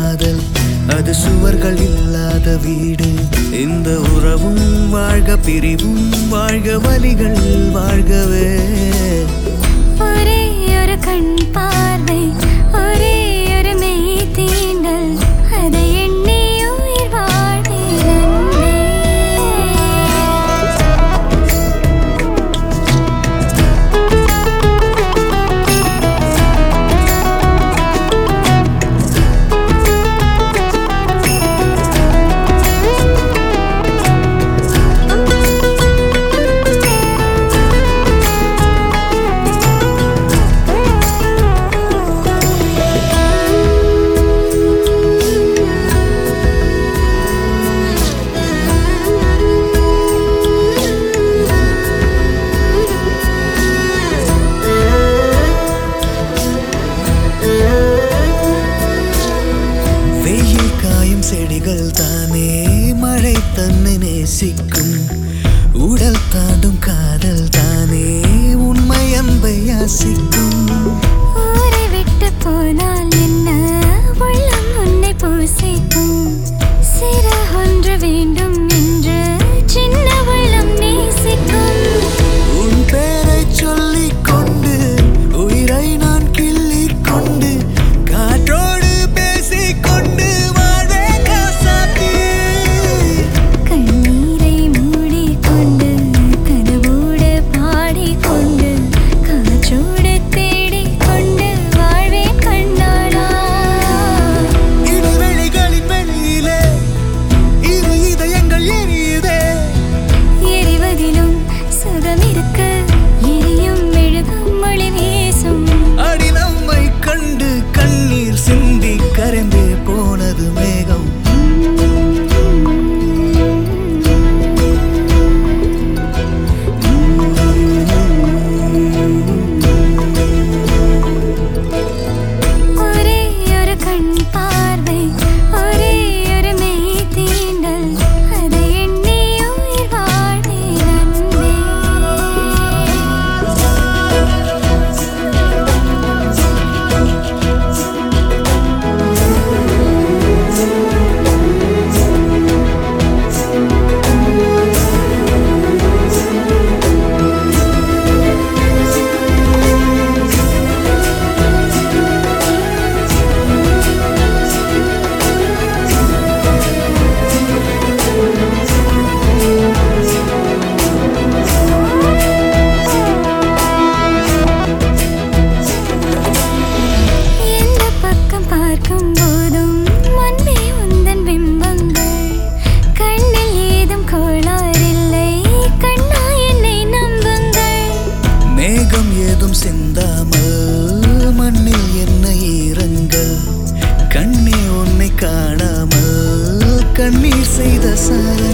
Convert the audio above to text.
காதல் அது சுவர்கள் இல்லாத வீடு இந்த உறவும் வாழ்க பிரிவும் வாழ்க வலிகள் வாழ்கவே ஒரே ஒரு கண் பார்வை ஒரே ஒரு மெய் தீண்டல் அதை எண்ணி உயிர் வாழ்வேன் அன்பே. வெயில் காயும் செடிகள் தானே மழை தன்னை நேசிக்கும் உடல் தாண்டும் காதல் தானே உண்மை அன்பை யாசிக்கும் ஊரை விட்டு போனால் என்ன உள்ளம் உன்னை பூசிக்கும் சிற ஒன்று வேண்டும் என்று சின்ன உள்ளம் நேசிக்கும் உன் பேரை சொல்லிக் கொண்டு உயிரை நான் கிள்ளிக் கொண்டு காற்றோடு பேசிக் கொண்டு வாழ்வே காசாக்கி கண்ணீரை மூடிக்கொண்டு கனவோடு பாடிக்கொண்டு காற்றோடு தேடிக்கொண்டு வாழ்வேன் கண்ணாடா இடைவெளிகளின் வெளியிலே இரு இதயங்கள் எரியுதே எரிவதிலும் சுகம் இருக்கு எரியும் மெழுகும் மொழி வீசும் அடி நம்மை கண்டு கண்ணீர் சிந்தி கரைந்தே போனது மேகம் ஒரே ஒரு கண் பார்வை ஒரே ஒரு மெய் தீண்டல் அதை எண்ணி உயிர் வாழ்வேன் அன்பே. எந்த பக்கம் பார்க்கும் போதும் அன்பே உந்தன் பிம்பங்கள் கண்ணில் ஏதும் கோளாறில்லை கண்ணா என்னை நம்புங்கள் மேகம் ஏதும் சிந்தாமல் மண்ணில் என்ன ஈரங்கள் கண்ணே உன்னை காணாமல் கண்ணீர் செய்த சாரங்கள்